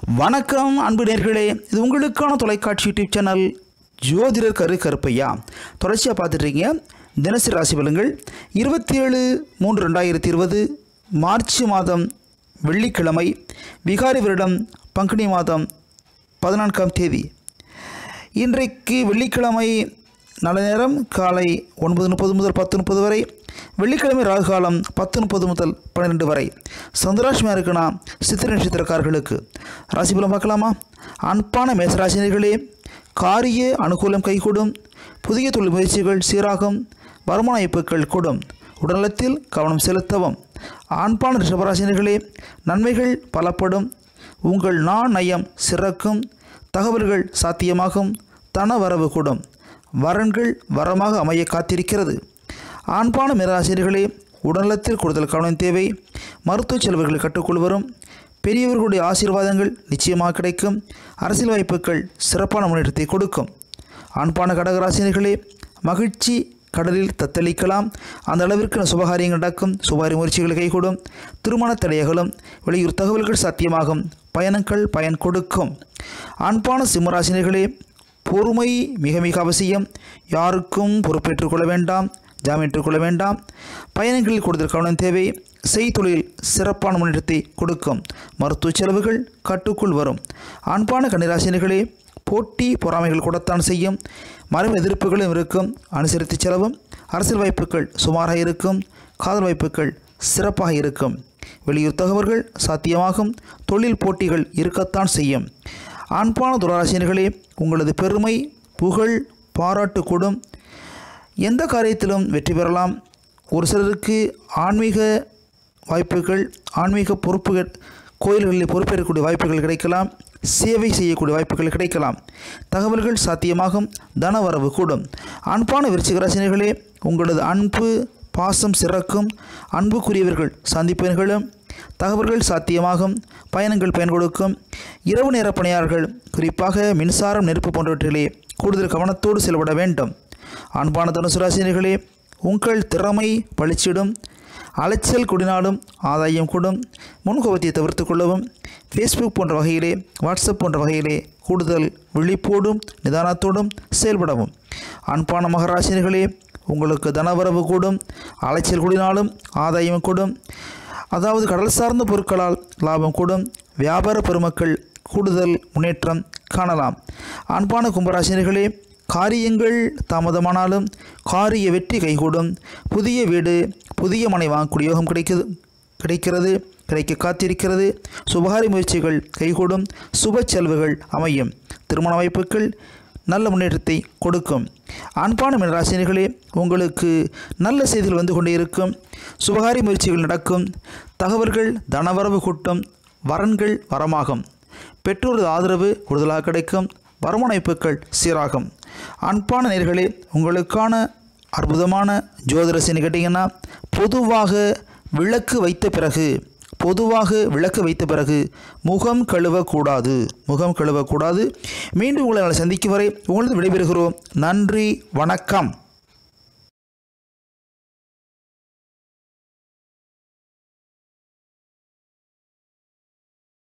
வணக்கம் அன்பு நேர்களே இது உங்களுக்கான தொலைக்காட்சி யூடியூப் சேனல் ஜோதிடர் கரு கருப்பையா தொடர்ச்சியாக பார்த்துட்ருக்கீங்க தினசரி ராசி பலன்கள் இருபத்தி ஏழு மூன்று ரெண்டாயிரத்தி இருபது மார்ச் மாதம் வெள்ளிக்கிழமை விகாரி வருடம் பங்குனி மாதம் பதினான்காம் தேதி இன்றைக்கு வெள்ளிக்கிழமை நல்ல நேரம் காலை ஒன்பது முப்பது முதல் பத்து முப்பது வரை வெள்ளிக்கிழமை ராகு காலம் பத்து முப்பது முதல் பன்னிரெண்டு வரை சந்திராஷ்மியா இருக்குன்னா சித்திரை நட்சத்திரக்காரர்களுக்கு ராசி பலம் பார்க்கலாமா அன்பான மேசராசினியர்களே காரிய அனுகூலம் கைகூடும் புதிய தொழில் முயற்சிகள் சீராகும் வருமான வாய்ப்புகள் கூடும் உடல்நலத்தில் கவனம் செலுத்தவும் ஆண்பான ரிஷபராசினியர்களே நன்மைகள் பலப்படும் உங்கள் நான் நயம் சிறக்கும் தகவல்கள் சாத்தியமாகும் தன வரவு கூடும் வரன்கள் வரமாக அமைய காத்திருக்கிறது ஆண்பான மிராசிரியர்களே உடல்நலத்தில் கூடுதல் கவனம் தேவை மருத்துவ செலவுகளை கட்டுக்குள் வரும் பெரியவர்களுடைய ஆசீர்வாதங்கள் நிச்சயமாக கிடைக்கும் அரசியல் வாய்ப்புகள் சிறப்பான முன்னேற்றத்தை கொடுக்கும் ஆண்பான கடகராசினியர்களே மகிழ்ச்சி கடலில் தத்தளிக்கலாம் அந்த அளவிற்கு சுபகாரியங்கள் நடக்கும் சுபாரி முயற்சிகள் கைகூடும் திருமண தடையகளும் வெளியூர் தகவல்கள் சாத்தியமாகும் பயணங்கள் பயன் கொடுக்கும் ஆண்பான சிம்மராசினியர்களே பொறுமை மிக மிக அவசியம் யாருக்கும் பொறுப்பேற்றுக் கொள்ள வேண்டாம் ஜாமீன் கொள்ள வேண்டாம் பயணங்களில் கூடுதல் கவனம் தேவை செய்தொழில் சிறப்பான முன்னேற்றத்தை கொடுக்கும் மருத்துவ செலவுகள் கட்டுக்குள் வரும் ஆண்பான கன்னிராசினிகளே போட்டி பொறாமைகள் கூடத்தான் செய்யும் மரம் எதிர்ப்புகளும் இருக்கும் அனுசரித்து செலவும் அரசியல் வாய்ப்புகள் சுமாராக இருக்கும் காதல் வாய்ப்புகள் சிறப்பாக இருக்கும் வெளியூர் தகவல்கள் சாத்தியமாகும் தொழில் போட்டிகள் இருக்கத்தான் செய்யும் ஆண்பான துராராசினிகளே உங்களது பெருமை புகழ் பாராட்டு கூடும் எந்த காரியத்திலும் வெற்றி பெறலாம் ஒரு சிலருக்கு ஆன்மீக வாய்ப்புகள் ஆன்மீக பொறுப்புகள் கோயில்களில் பொறுப்பேற்கக்கூடிய வாய்ப்புகள் கிடைக்கலாம் சேவை செய்யக்கூடிய வாய்ப்புகள் கிடைக்கலாம் தகவல்கள் சாத்தியமாகும் தனவரவு கூடும் அன்பான விருச்சிகராசினிகளே உங்களது அன்பு பாசம் சிறக்கும் அன்புக்குரியவர்கள் சந்திப்பினர்களும் தகவல்கள் சாத்தியமாகும் பயணங்கள் பயன் கொடுக்கும் இரவு நேர பணியாளர்கள் குறிப்பாக மின்சாரம் நெருப்பு போன்றவற்றிலே கூடுதல் கவனத்தோடு செயல்பட வேண்டும் அன்பான தனுசு ராசினியர்களே உங்கள் திறமை பளிச்சிடும் அலைச்சல் கூடினாலும் ஆதாயம் கூடும் முன்கோபத்தை தவிர்த்து கொள்ளவும் ஃபேஸ்புக் போன்ற வகையிலே வாட்ஸ்அப் போன்ற வகையிலே கூடுதல் விழிப்போடும் நிதானத்தோடும் செயல்படவும் அன்பான மகராசினிகளே உங்களுக்கு தனவரவு கூடும் அலைச்சல் கூடினாலும் ஆதாயம் கூடும் அதாவது கடல் சார்ந்த பொருட்களால் லாபம் கூடும் வியாபார பெருமக்கள் கூடுதல் முன்னேற்றம் காணலாம் அன்பான கும்பராசினிகளே காரியங்கள் தாமதமானாலும் காரிய வெற்றி கைகூடும் புதிய வீடு புதிய மனை வாங்கக்கூடிய யோகம் கிடைக்குது கிடைக்கிறது கிடைக்க காத்திருக்கிறது சுபகாரி முயற்சிகள் கைகூடும் சுப செலவுகள் அமையும் திருமண வாய்ப்புகள் நல்ல முன்னேற்றத்தை கொடுக்கும் அன்பான மினராசினிகளே உங்களுக்கு நல்ல செய்திகள் வந்து கொண்டே இருக்கும் சுபகாரி முயற்சிகள் நடக்கும் தகவல்கள் தனவரவு கூட்டம் வரன்கள் வரமாகும் பெற்றோரது ஆதரவு கூடுதலாக கிடைக்கும் வருமான வாய்ப்புகள் சீராகும் அன்பான நேர்களே உங்களுக்கான அற்புதமான ஜோதிரசின்னு கேட்டிங்கன்னா பொதுவாக விளக்கு வைத்த பிறகு பொதுவாக விளக்கு வைத்த பிறகு முகம் கழுவக்கூடாது முகம் கழுவக்கூடாது மீண்டும் உங்களை நாளை சந்திக்கும் வரை உங்களது விடைபெறுகிறோம் நன்றி வணக்கம்